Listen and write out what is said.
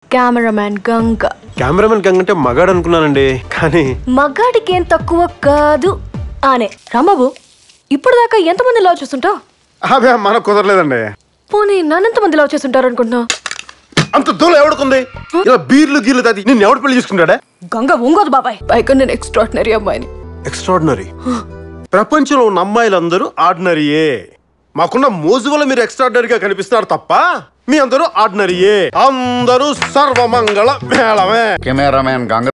cameraman Ganga cameraman కంటే మగాడు అనుకున్నానండి కానీ మగాడికి ఏం తక్కువ కాదు ఆనే రాంబాబు ఇప్పుడు దాకా ఎంతమంది లవ్ చేస్తుంటావు అదే మనకు కుదరలేదండి పోనీ నన్నెంతమంది లవ్ చేస్తుంటారు అనుకుంటున్నావు అంత దూరం ఎవడుకుంది ఇలా బీర్లు గీర్లు తాది నిన్ను ఎవడు పెళ్లి చేసుకుంటాడా గంగ ఒంగోదు బాబాయ్ పైగా నేను ఎక్స్ట్రాడినరీ అమ్మాయిని ఎక్స్ట్రాడినరీ ప్రపంచంలో ఉన్న అమ్మాయిలందరూ ఆర్డినరీయే మాకున్న మోజు వల్ల మీరు ఎక్స్ట్రాడినరీగా కనిపిస్తున్నారు తప్ప మీ అందరూ ఆర్డినరీయే అందరూ సర్వమంగళ మేళమే కెమెరామ్యాన్ గంగ